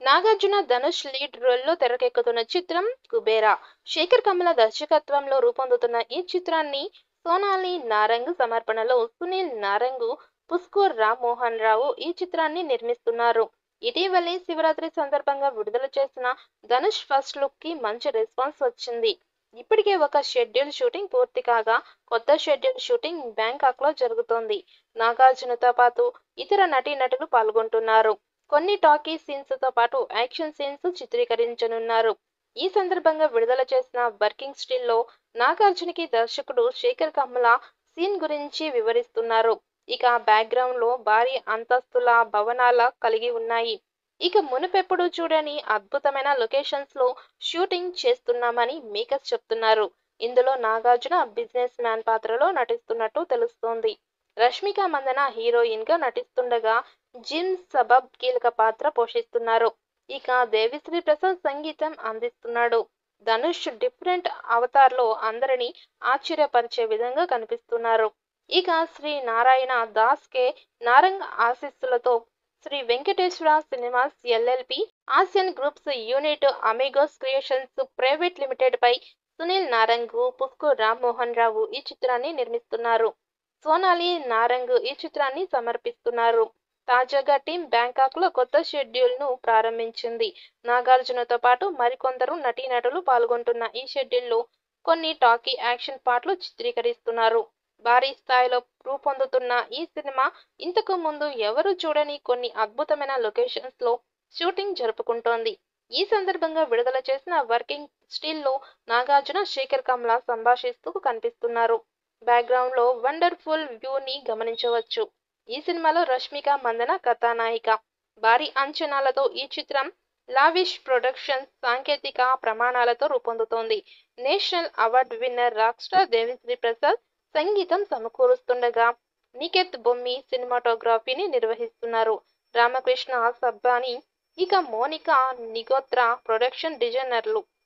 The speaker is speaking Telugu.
నాగార్జున ధనుష్ లీడ్ రోల్లో తెరకెక్కుతున్న చిత్రం కుబేరా శేఖర్ కమల దర్శకత్వంలో రూపొందుతున్న ఈ చిత్రాన్ని సోనాలి నారంగ్ సమర్పణలో సునీల్ నారంగ్ పుస్కూర్ రామ్మోహన్ రావు ఈ చిత్రాన్ని నిర్మిస్తున్నారు ఇటీవలే శివరాత్రి సందర్భంగా విడుదల చేసిన ధనుష్ ఫస్ట్ లుక్ కి మంచి రెస్పాన్స్ వచ్చింది ఇప్పటికే ఒక షెడ్యూల్ షూటింగ్ పూర్తి కాగా కొత్త షెడ్యూల్ షూటింగ్ బ్యాంకాక్ లో జరుగుతోంది నాగార్జునతో పాటు ఇతర నటీనటులు పాల్గొంటున్నారు కొన్ని టాకీ సీన్స్ తో పాటు యాక్షన్ సీన్స్ చిత్రీకరించనున్నారు ఈ సందర్భంగా విడుదల చేసిన వర్కింగ్ స్టిల్లో నాగార్జునకి దర్శకుడు శేఖర్ కమల సీన్ గురించి వివరిస్తున్నారు ఇక బ్యాక్గ్రౌండ్ లో భారీ అంతస్తుల భవనాల కలిగి ఉన్నాయి ఇక మునుపెప్పుడు చూడని అద్భుతమైన లొకేషన్స్ లో షూటింగ్ చేస్తున్నామని మేకర్స్ చెప్తున్నారు ఇందులో నాగార్జున బిజినెస్ మ్యాన్ పాత్రలో నటిస్తున్నట్టు తెలుస్తోంది రష్మిక మందన హీరోయిన్ గా నటిస్తుండగా జిమ్ సబబ్ కీలక పాత్ర పోషిస్తున్నారు ఇక దేవిశ్రీ ప్రసాద్ సంగీతం అందిస్తున్నాడు ధనుష్ డిఫరెంట్ అవతార్లో అందరినీ ఆశ్చర్యపరిచే విధంగా కనిపిస్తున్నారు ఇక శ్రీ నారాయణ దాస్ కే నారంగ్ ఆశీస్సులతో Sri Venkateswara Cinemas LLP Asian Groups unit Amigos Creations Private Limited పై సునీల్ నారంగ్ పుస్కు రామ్మోహన్ రావు ఈ చిత్రాన్ని నిర్మిస్తున్నారు సోనాలి నారంగ్ ఈ చిత్రాన్ని సమర్పిస్తున్నారు తాజాగా టీం బ్యాంకాక్ లో కొత్త షెడ్యూల్ ను ప్రారంభించింది నాగార్జునతో పాటు మరికొందరు నటీనటులు పాల్గొంటున్న ఈ షెడ్యూల్లో కొన్ని టాకీ యాక్షన్ పాటలు చిత్రీకరిస్తున్నారు భారీ స్థాయిలో రూపొందుతున్న ఈ సినిమా ఇంతకు ముందు ఎవరు చూడని కొన్ని అద్భుతమైన లొకేషన్స్ లో షూటింగ్ జరుపుకుంటోంది ఈ సందర్భంగా విడుదల చేసిన వర్కింగ్ స్టిల్లో నాగార్జున శేఖర్ కమల సంభాషిస్తూ కనిపిస్తున్నారు బ్యాక్గ్రౌండ్ లో వండర్ఫుల్ వ్యూని గమనించవచ్చు ఈ సినిమాలో రష్మిక మందన కథానాయిక భారీ అంచనాలతో ఈ చిత్రం లావిష్ ప్రొడక్షన్స్ సాంకేతిక ప్రమాణాలతో రూపొందుతోంది national award winner rock star Devi Sri Prasad సంగీతం సమకూరుస్తుండగా నికెత్ బొమ్మి సినిమాటోగ్రఫీని నిర్వహిస్తున్నారు రామకృష్ణ సబ్బాని ఇక మోనికా నిగోత్రా ప్రొడక్షన్ డిజైనర్లు